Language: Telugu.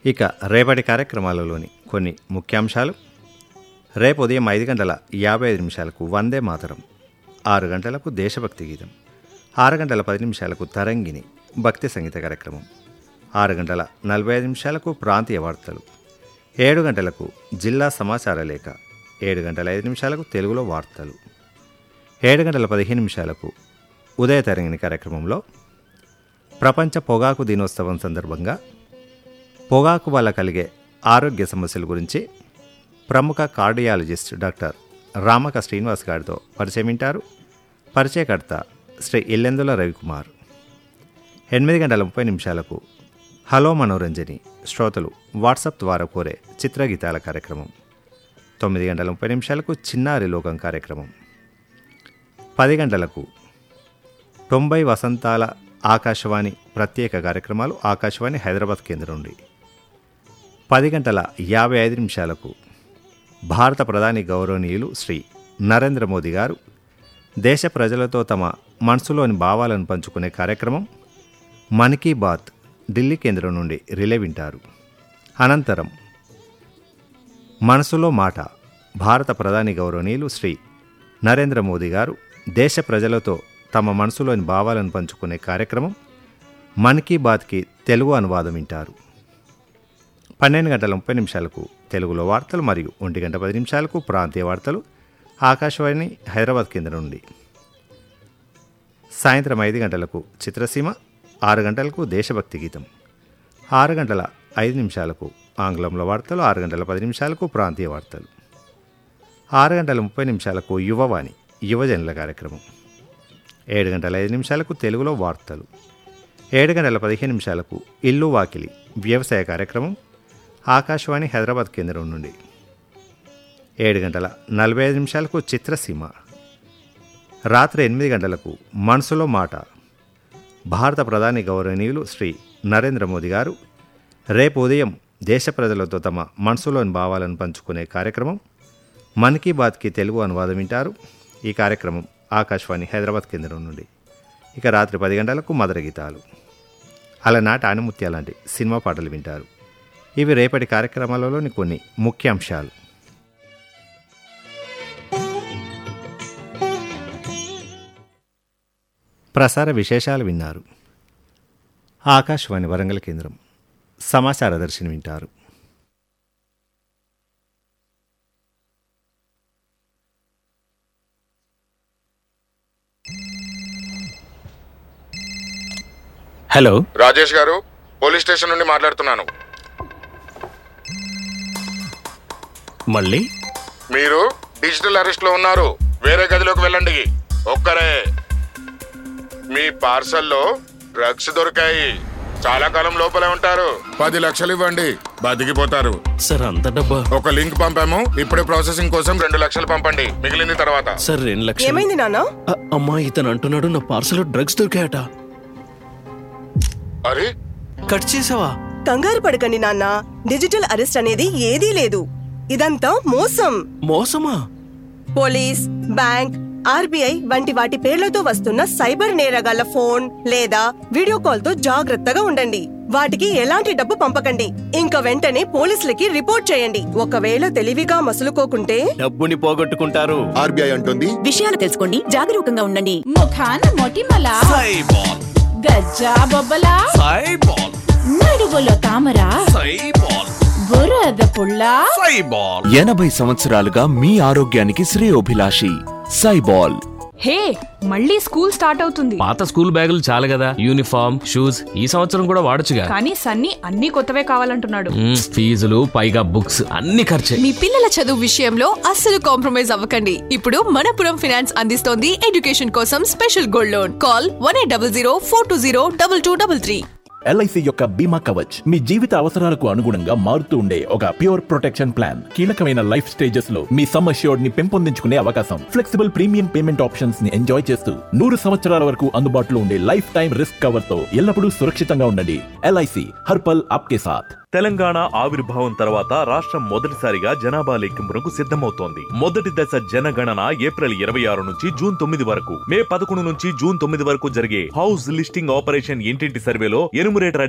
ఇక రేపటి కార్యక్రమాలలోని కొన్ని ముఖ్యాంశాలు రేపు ఉదయం ఐదు గంటల యాభై ఐదు నిమిషాలకు వందే మాతరం ఆరు గంటలకు దేశభక్తి గీతం ఆరు గంటల పది నిమిషాలకు తరంగిణి భక్తి సంగీత కార్యక్రమం ఆరు గంటల నలభై ఐదు నిమిషాలకు ప్రాంతీయ వార్తలు ఏడు గంటలకు జిల్లా సమాచార లేఖ ఏడు గంటల ఐదు నిమిషాలకు తెలుగులో వార్తలు ఏడు గంటల పదిహేను నిమిషాలకు ఉదయ తరంగిణి కార్యక్రమంలో ప్రపంచ పొగాకు దినోత్సవం సందర్భంగా పొగాకు వల్ల కలిగే ఆరోగ్య సమస్యల గురించి ప్రముఖ కార్డియాలజిస్ట్ డాక్టర్ రామక శ్రీనివాస్ గారితో పరిచయం వింటారు పరిచయకర్త శ్రీ ఇల్లెందుల రవికుమార్ ఎనిమిది గంటల ముప్పై నిమిషాలకు హలో మనోరంజని శ్రోతలు వాట్సాప్ ద్వారా కోరే చిత్రగీతాల కార్యక్రమం తొమ్మిది గంటల ముప్పై నిమిషాలకు చిన్నారి లోకం కార్యక్రమం పది గంటలకు తొంభై వసంతాల ఆకాశవాణి ప్రత్యేక కార్యక్రమాలు ఆకాశవాణి హైదరాబాద్ కేంద్రం నుండి పది గంటల యాభై ఐదు నిమిషాలకు భారత ప్రధాని గౌరవనీయులు శ్రీ నరేంద్ర మోదీ గారు దేశ ప్రజలతో తమ మనసులోని భావాలను పంచుకునే కార్యక్రమం మన్ కీ బాత్ ఢిల్లీ కేంద్రం నుండి రిలే వింటారు అనంతరం మనసులో మాట భారత ప్రధాని గౌరవనీయులు శ్రీ నరేంద్ర మోదీ గారు దేశ ప్రజలతో తమ మనసులోని భావాలను పంచుకునే కార్యక్రమం మన్ కీ బాత్కి తెలుగు అనువాదం వింటారు పన్నెండు గంటల ముప్పై నిమిషాలకు తెలుగులో వార్తలు మరియు ఒంటి గంట పది నిమిషాలకు ప్రాంతీయ వార్తలు ఆకాశవాణి హైదరాబాద్ కేంద్రం నుండి సాయంత్రం ఐదు గంటలకు చిత్రసీమ ఆరు గంటలకు దేశభక్తి గీతం ఆరు గంటల ఐదు నిమిషాలకు ఆంగ్లంలో వార్తలు ఆరు గంటల పది నిమిషాలకు ప్రాంతీయ వార్తలు ఆరు గంటల ముప్పై నిమిషాలకు యువవాణి యువజనుల కార్యక్రమం ఏడు గంటల ఐదు నిమిషాలకు తెలుగులో వార్తలు ఏడు గంటల పదిహేను నిమిషాలకు ఇల్లు వాకిలి వ్యవసాయ కార్యక్రమం ఆకాశవాణి హైదరాబాద్ కేంద్రం నుండి ఏడు గంటల నలభై ఐదు నిమిషాలకు చిత్రసీమ రాత్రి ఎనిమిది గంటలకు మనసులో మాట భారత ప్రధాని గౌరవనీయులు శ్రీ నరేంద్ర మోదీ గారు రేపు ఉదయం దేశ ప్రజలతో తమ మనసులోని భావాలను పంచుకునే కార్యక్రమం మన్ కీ బాత్కి తెలుగు అనువాదం వింటారు ఈ కార్యక్రమం ఆకాశవాణి హైదరాబాద్ కేంద్రం నుండి ఇక రాత్రి పది గంటలకు మధుర గీతాలు అలనాటి ఆనిముత్య లాంటి సినిమా పాటలు వింటారు ఇవి రేపటి కార్యక్రమాలలోని కొన్ని ముఖ్యాంశాలు ప్రసార విశేషాలు విన్నారు ఆకాశవాణి వరంగల్ కేంద్రం సమాచార దర్శిని వింటారు హలో రాజేష్ గారు పోలీస్ స్టేషన్ నుండి మాట్లాడుతున్నాను మళ్ళీ మీరు డిజిటల్ అరెస్ట్ లో ఉన్నారు వేరే గదిలోకి వెళ్ళండి ఒక్కరే మీ పార్సల్లో డ్రగ్స్ దొరికాయి చాలా కాలం లోపలే ఉంటారు పది లక్షలు ఇవ్వండి బతికిపోతారు సార్ అంత డబ్బా ఒక లింక్ పంపాము ఇప్పుడే ప్రాసెసింగ్ కోసం రెండు లక్షలు పంపండి మిగిలింది తర్వాత సార్ రెండు లక్షలు ఏమైంది నాన్న అ- అమ్మా ఇతను అంటున్నాడు నా పార్సల్ డ్రగ్స్ దొరికాయట అరే కట్ చేసావా కంగారు పడకండి నాన్న డిజిటల్ అరెస్ట్ అనేది ఏదీ లేదు ఇదంతా మోసం మోసమా పోలీస్ బ్యాంక్ ఆర్బీఐ వంటి వాటి పేర్లతో వస్తున్న సైబర్ నేరగాళ్ల ఫోన్ లేదా వీడియో కాల్ తో జాగ్రత్తగా ఉండండి వాటికి ఎలాంటి డబ్బు పంపకండి ఇంకా వెంటనే పోలీసులకి రిపోర్ట్ చేయండి ఒకవేళ తెలివిగా మసులుకోకుంటే డబ్బుని పోగొట్టుకుంటారు ఆర్బీఐ అంటుంది విషయాలు తెలుసుకోండి జాగరూకంగా ఉండండి ముఖాన మొటిమల గజ్జా బొబ్బల నడుగులో తామర బురద పుల్ల ఎనభై సంవత్సరాలుగా మీ ఆరోగ్యానికి శ్రేయోభిలాషి సైబాల్ హే మళ్ళీ స్కూల్ స్టార్ట్ అవుతుంది పాత స్కూల్ బ్యాగులు చాలు కదా యూనిఫామ్ షూస్ ఈ సంవత్సరం కూడా వాడొచ్చుగా కానీ సన్నీ అన్ని కొత్తవే కావాలంటున్నాడు మ్మ్, ఫీజులు పైగా బుక్స్ అన్ని ఖర్చే మీ పిల్లల చదువు విషయంలో అస్సలు కాంప్రమైజ్ అవ్వకండి ఇప్పుడు మనపురం ఫినాన్స్ అందిస్తోంది ఎడ్యుకేషన్ కోసం special gold loan call one eight double zero four two zero double two double three LIC యొక్క బీమా కవచ్ మీ జీవిత అవసరాలకు అనుగుణంగా మారుతూ ఉండే ఒక ప్యూర్ ప్రొటెక్షన్ ప్లాన్ కీలకమైన లైఫ్ స్టేజెస్ లో మీ సమ్ అష్యూర్డ్ ని పెంపొందించుకునే అవకాశం ఫ్లెక్సిబుల్ ప్రీమియం పేమెంట్ ఆప్షన్స్ ని ఎంజాయ్ చేస్తూ నూరు సంవత్సరాల వరకు అందుబాటులో ఉండే లైఫ్ టైం రిస్క్ కవర్ తో ఎల్లప్పుడూ సురక్షితంగా ఉండండి ఎల్ఐసి హర్పల్ ఆప్కే సాథ్ తెలంగాణ ఆవిర్భావం తర్వాత రాష్ట్రం మొదటిసారిగా జనాభా లెక్కింపునకు సిద్ధమవుతోంది మొదటి దశ జనగణన ఏప్రిల్ ఇరవై ఆరు నుంచి జూన్ తొమ్మిది వరకు మే పదకొండు నుంచి జూన్ తొమ్మిది వరకు జరిగే హౌస్ లిస్టింగ్ ఆపరేషన్ ఇంటింటి సర్వేలో ఎనుమరేటర్